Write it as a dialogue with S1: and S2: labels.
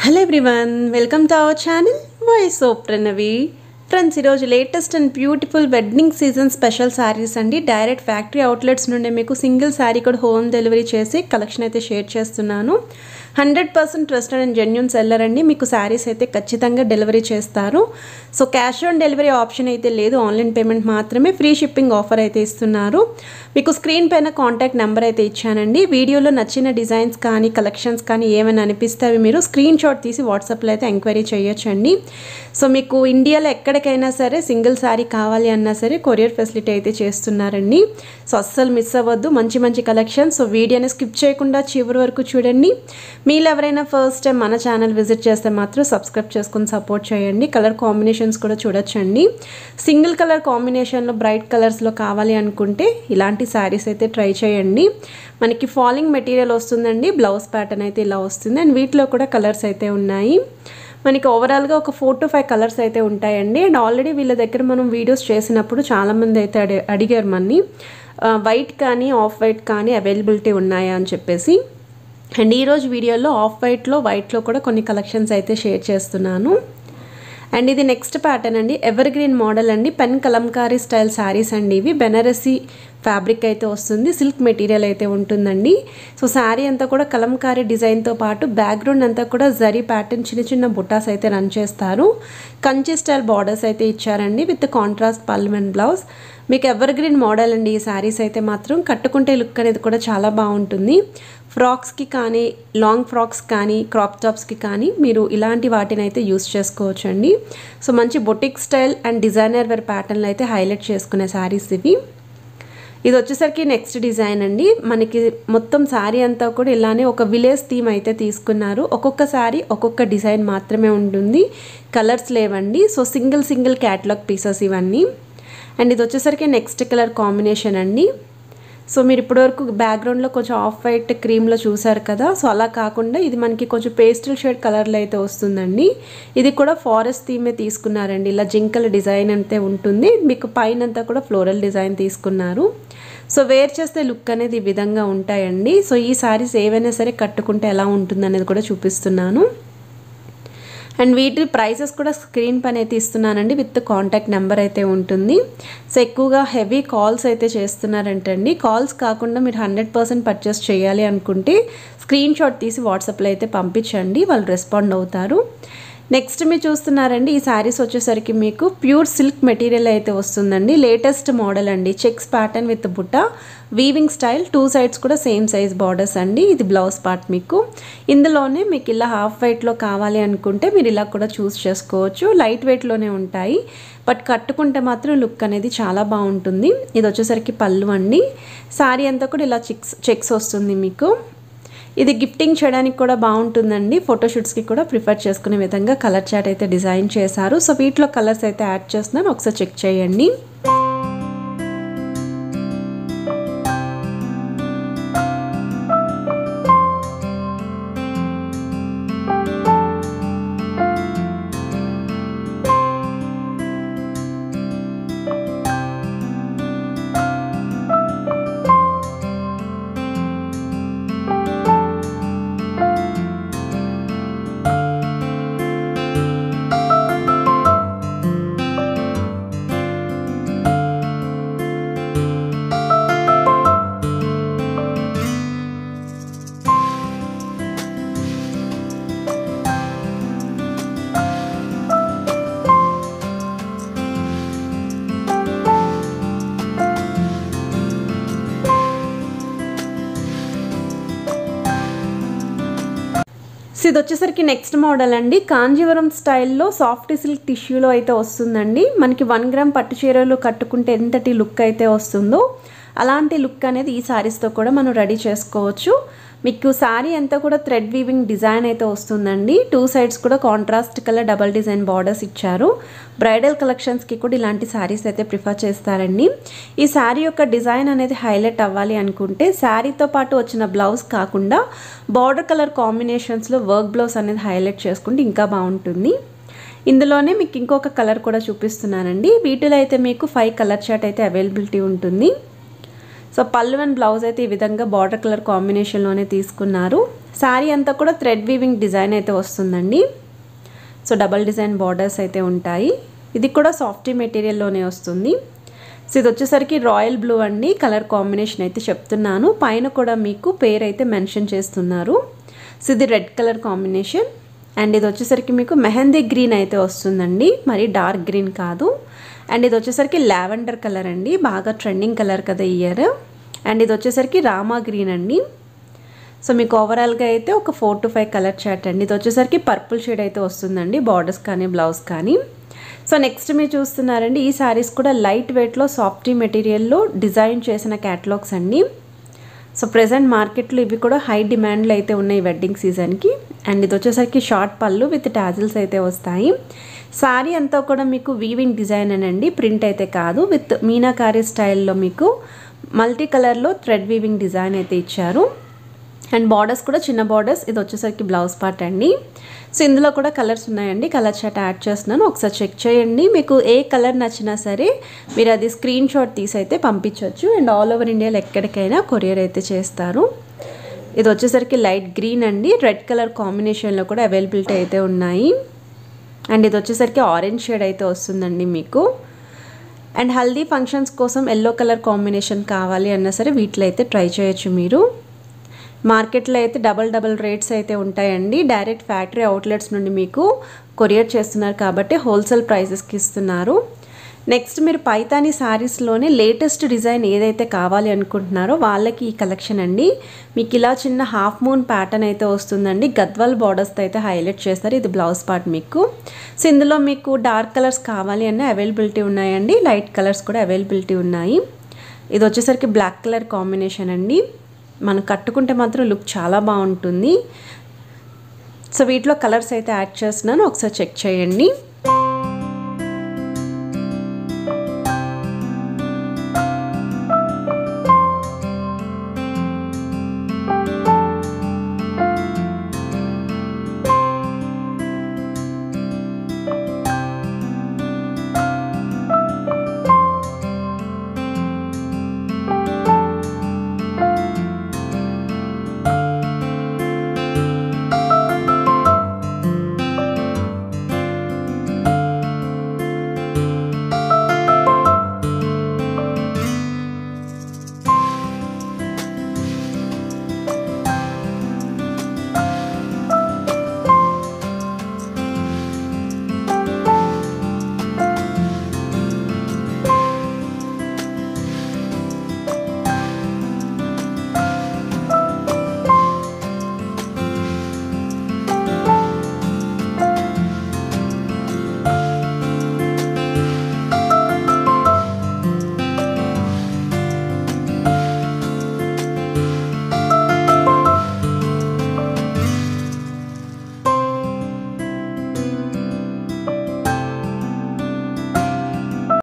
S1: hello everyone welcome to our channel voice of Pranavi friends ఈరోజు latest and beautiful wedding season special saris అండి direct factory outlets నుండి మీకు single sari కూడా home delivery చేసి collection అయితే share చేస్తున్నాను hundred percent trusted and genuine seller అండి మీకు శారీస్ అయితే ఖచ్చితంగా డెలివరీ చేస్తారు so cash on delivery option అయితే లేదు ఆన్లైన్ పేమెంట్ మాత్రమే ఫ్రీ షిప్పింగ్ ఆఫర్ అయితే ఇస్తున్నారు మీకు స్క్రీన్ పైన కాంటాక్ట్ నెంబర్ అయితే ఇచ్చానండి వీడియోలో నచ్చిన డిజైన్స్ కానీ కలెక్షన్స్ కానీ ఏమైనా అనిపిస్తే అవి మీరు స్క్రీన్ షాట్ తీసి వాట్సాప్లో అయితే ఎంక్వైరీ చేయొచ్చండి సో మీకు ఇండియాలో ఎక్కడికైనా సరే సింగిల్ శారీ కావాలి అన్నా సరే కొరియర్ ఫెసిలిటీ అయితే చేస్తున్నారండి సో అస్సలు మిస్ అవ్వద్దు మంచి మంచి కలెక్షన్ సో వీడియోని స్కిప్ చేయకుండా చివరి వరకు చూడండి మీరు ఎవరైనా ఫస్ట్ టైం మన ఛానల్ విజిట్ చేస్తే మాత్రం సబ్స్క్రైబ్ చేసుకుని సపోర్ట్ చేయండి కలర్ కాంబినేషన్స్ కూడా చూడొచ్చండి సింగిల్ కలర్ కాంబినేషన్లో బ్రైట్ కలర్స్లో కావాలి అనుకుంటే ఇలాంటి శారీస్ అయితే ట్రై చేయండి మనకి ఫాలింగ్ మెటీరియల్ వస్తుందండి బ్లౌజ్ ప్యాటర్న్ అయితే ఇలా వస్తుంది అండ్ వీటిలో కూడా కలర్స్ అయితే ఉన్నాయి మనకి ఓవరాల్గా ఒక ఫోర్ టు ఫైవ్ కలర్స్ అయితే ఉంటాయండి అండ్ ఆల్రెడీ వీళ్ళ దగ్గర మనం వీడియోస్ చేసినప్పుడు చాలామంది అయితే అడి అడిగారు మన్ని వైట్ కానీ ఆఫ్ వైట్ కానీ అవైలబిలిటీ ఉన్నాయా అని చెప్పేసి అండ్ ఈరోజు వీడియోలో ఆఫ్ వైట్లో వైట్లో కూడా కొన్ని కలెక్షన్స్ అయితే షేర్ చేస్తున్నాను అండ్ ఇది నెక్స్ట్ ప్యాటర్న్ అండి ఎవర్ గ్రీన్ మోడల్ అండి పెన్ కలంకారీ స్టైల్ శారీస్ అండి ఇవి బెనారసీ ఫ్యాబ్రిక్ అయితే వస్తుంది సిల్క్ మెటీరియల్ అయితే ఉంటుందండి సో శారీ అంతా కూడా కలంకారీ డిజైన్తో పాటు బ్యాక్గ్రౌండ్ అంతా కూడా జరీ ప్యాటర్న్ చిన్న చిన్న బుట్టాస్ అయితే రన్ చేస్తారు కంచి స్టైల్ బార్డర్స్ అయితే ఇచ్చారండి విత్ కాంట్రాస్ట్ పల్మెన్ బ్లౌజ్ మీకు ఎవర్ గ్రీన్ మోడల్ అండి ఈ శారీస్ అయితే మాత్రం కట్టుకుంటే లుక్ అనేది కూడా చాలా బాగుంటుంది ఫ్రాక్స్కి కానీ లాంగ్ ఫ్రాక్స్ కానీ క్రాప్ టాప్స్కి కానీ మీరు ఇలాంటి వాటిని అయితే యూస్ చేసుకోవచ్చు అండి సో మంచి boutique style and designer wear ప్యాటర్న్లు అయితే హైలైట్ చేసుకునే శారీస్ ఇవి ఇది వచ్చేసరికి నెక్స్ట్ డిజైన్ అండి మనకి మొత్తం శారీ అంతా కూడా ఇలానే ఒక విలేజ్ థీమ్ అయితే తీసుకున్నారు ఒక్కొక్క శారీ ఒక్కొక్క డిజైన్ మాత్రమే ఉంటుంది కలర్స్ లేవండి so single single catalogue pieces ఇవన్నీ అండ్ ఇది వచ్చేసరికి నెక్స్ట్ కలర్ కాంబినేషన్ అండి సో మీరు ఇప్పటివరకు బ్యాక్గ్రౌండ్లో కొంచెం ఆఫ్ వైట్ క్రీమ్లో చూసారు కదా సో అలా కాకుండా ఇది మనకి కొంచెం పేస్టల్ షేడ్ కలర్లో అయితే వస్తుందండి ఇది కూడా ఫారెస్ట్ థీమే తీసుకున్నారండి ఇలా జింకల డిజైన్ అయితే ఉంటుంది మీకు పైన అంతా కూడా ఫ్లోరల్ డిజైన్ తీసుకున్నారు సో వేర్ చేస్తే లుక్ అనేది ఈ విధంగా ఉంటాయండి సో ఈ సారీస్ ఏవైనా సరే కట్టుకుంటే ఎలా ఉంటుంది అనేది కూడా చూపిస్తున్నాను అండ్ వీటి ప్రైసెస్ కూడా స్క్రీన్ పైన అయితే ఇస్తున్నానండి విత్ కాంటాక్ట్ నెంబర్ అయితే ఉంటుంది సో ఎక్కువగా హెవీ కాల్స్ అయితే చేస్తున్నారంటండి కాల్స్ కాకుండా మీరు హండ్రెడ్ పర్సెంట్ పర్చేస్ చేయాలి అనుకుంటే స్క్రీన్ షాట్ తీసి వాట్సాప్లో అయితే పంపించండి వాళ్ళు రెస్పాండ్ అవుతారు నెక్స్ట్ మీరు చూస్తున్నారండి ఈ శారీస్ వచ్చేసరికి మీకు ప్యూర్ సిల్క్ మెటీరియల్ అయితే వస్తుందండి లేటెస్ట్ మోడల్ అండి చెక్స్ ప్యాటర్న్ విత్ బుట్ట వీవింగ్ స్టైల్ టూ సైడ్స్ కూడా సేమ్ సైజ్ బార్డర్స్ అండి ఇది బ్లౌజ్ పార్ట్ మీకు ఇందులోనే మీకు ఇలా హాఫ్ వైట్లో కావాలి అనుకుంటే మీరు ఇలా కూడా చూస్ చేసుకోవచ్చు లైట్ వెయిట్లోనే ఉంటాయి బట్ కట్టుకుంటే మాత్రం లుక్ అనేది చాలా బాగుంటుంది ఇది వచ్చేసరికి పళ్ళు అండి శారీ అంతా కూడా ఇలా చెక్స్ చెక్స్ వస్తుంది మీకు ఇది గిఫ్టింగ్ చేయడానికి కూడా బాగుంటుందండి ఫోటోషూట్స్కి కూడా ప్రిఫర్ చేసుకునే విధంగా కలర్ చాట్ అయితే డిజైన్ చేశారు సో వీటిలో కలర్స్ అయితే యాడ్ చేస్తున్నాను ఒకసారి చెక్ చేయండి సో ఇది వచ్చేసరికి నెక్స్ట్ మోడల్ అండి కాంజీవరం స్టైల్లో సాఫ్ట్ సిల్క్ టిష్యూలో అయితే వస్తుందండి మనకి వన్ గ్రామ్ పట్టు చీరలు కట్టుకుంటే ఎంతటి లుక్ అయితే వస్తుందో అలాంటి లుక్ అనేది ఈ శారీస్తో కూడా మనం రెడీ చేసుకోవచ్చు మీకు శారీ అంతా కూడా థ్రెడ్ వీవింగ్ డిజైన్ అయితే వస్తుందండి టూ సైడ్స్ కూడా contrast colour double design borders ఇచ్చారు బ్రైడల్ కలెక్షన్స్కి కూడా ఇలాంటి శారీస్ అయితే ప్రిఫర్ చేస్తారండి ఈ శారీ యొక్క డిజైన్ అనేది హైలైట్ అవ్వాలి అనుకుంటే శారీతో పాటు వచ్చిన బ్లౌజ్ కాకుండా బార్డర్ కలర్ కాంబినేషన్స్లో వర్క్ బ్లౌజ్ అనేది హైలైట్ చేసుకుంటే ఇంకా బాగుంటుంది ఇందులోనే మీకు ఇంకొక కలర్ కూడా చూపిస్తున్నానండి వీటిలో అయితే మీకు ఫైవ్ కలర్ చార్ట్ అయితే అవైలబిలిటీ ఉంటుంది సో పళ్ళు అండ్ బ్లౌజ్ అయితే ఈ విధంగా బార్డర్ కలర్ కాంబినేషన్లోనే తీసుకున్నారు శారీ అంతా కూడా థ్రెడ్ వీవింగ్ డిజైన్ అయితే వస్తుందండి సో డబల్ డిజైన్ బార్డర్స్ అయితే ఉంటాయి ఇది కూడా సాఫ్టీ మెటీరియల్లోనే వస్తుంది సో ఇది వచ్చేసరికి రాయల్ బ్లూ అండి కలర్ కాంబినేషన్ అయితే చెప్తున్నాను పైన కూడా మీకు పేరు అయితే మెన్షన్ చేస్తున్నారు సో ఇది రెడ్ కలర్ కాంబినేషన్ అండ్ ఇది వచ్చేసరికి మీకు మెహందీ గ్రీన్ అయితే వస్తుందండి మరి డార్క్ గ్రీన్ కాదు అండ్ ఇది వచ్చేసరికి లావెండర్ కలర్ అండి బాగా ట్రెండింగ్ కలర్ కదా ఇయర్ అండ్ ఇది వచ్చేసరికి రామా గ్రీన్ అండి సో మీకు ఓవరాల్గా అయితే ఒక four to five colour chart అండి ఇది వచ్చేసరికి పర్పుల్ షేడ్ అయితే వస్తుందండి బార్డర్స్ కానీ బ్లౌజ్ కానీ సో నెక్స్ట్ మీరు చూస్తున్నారండి ఈ శారీస్ కూడా లైట్ వెయిట్లో సాఫ్టీ మెటీరియల్లో డిజైన్ చేసిన క్యాటలాగ్స్ అండి సో ప్రజెంట్ మార్కెట్లో ఇవి కూడా హై డిమాండ్లో అయితే ఉన్నాయి వెడ్డింగ్ సీజన్కి అండ్ ఇది వచ్చేసరికి షార్ట్ పళ్ళు విత్ టాజిల్స్ అయితే వస్తాయి శారీ అంతా కూడా మీకు వీవింగ్ డిజైన్ అనండి ప్రింట్ అయితే కాదు విత్ మీనాకారి స్టైల్లో మీకు మల్టీ కలర్లో థ్రెడ్ వీవింగ్ డిజైన్ అయితే ఇచ్చారు అండ్ బార్డర్స్ కూడా చిన్న బార్డర్స్ ఇది వచ్చేసరికి బ్లౌజ్ పార్ట్ అండి సో ఇందులో కూడా కలర్స్ ఉన్నాయండి కలర్ చాట్ యాడ్ చేస్తున్నాను ఒకసారి చెక్ చేయండి మీకు ఏ కలర్ నచ్చినా సరే మీరు అది స్క్రీన్ షాట్ తీసి అయితే పంపించవచ్చు అండ్ ఆల్ ఓవర్ ఇండియాలో ఎక్కడికైనా కొరియర్ అయితే చేస్తారు ఇది వచ్చేసరికి లైట్ గ్రీన్ అండి రెడ్ కలర్ కాంబినేషన్లో కూడా అవైలబిలిటీ అయితే ఉన్నాయి అండ్ ఇది వచ్చేసరికి ఆరెంజ్ షేడ్ అయితే వస్తుందండి మీకు అండ్ హల్దీ ఫంక్షన్స్ కోసం ఎల్లో కలర్ కాంబినేషన్ కావాలి అన్నా సరే వీటిలో అయితే ట్రై చేయొచ్చు మీరు మార్కెట్లో అయితే డబల్ డబల్ రేట్స్ అయితే ఉంటాయండి డైరెక్ట్ ఫ్యాక్టరీ అవుట్లెట్స్ నుండి మీకు కొరియర్ చేస్తున్నారు కాబట్టి హోల్సేల్ ప్రైసెస్కి ఇస్తున్నారు నెక్స్ట్ మీరు పైతాని శారీస్లోనే లేటెస్ట్ డిజైన్ ఏదైతే కావాలి అనుకుంటున్నారో వాళ్ళకి ఈ కలెక్షన్ అండి మీకు ఇలా చిన్న హాఫ్ మూన్ ప్యాటర్న్ అయితే వస్తుందండి గద్వాల్ బార్డర్స్తో అయితే హైలైట్ చేస్తారు ఇది బ్లౌజ్ పార్ట్ మీకు సో ఇందులో మీకు డార్క్ కలర్స్ కావాలి అన్న అవైలబిలిటీ ఉన్నాయండి లైట్ కలర్స్ కూడా అవైలబిలిటీ ఉన్నాయి ఇది వచ్చేసరికి బ్లాక్ కలర్ కాంబినేషన్ అండి మనం కట్టుకుంటే మాత్రం లుక్ చాలా బాగుంటుంది సో వీటిలో కలర్స్ అయితే యాడ్ చేస్తున్నాను ఒకసారి చెక్ చేయండి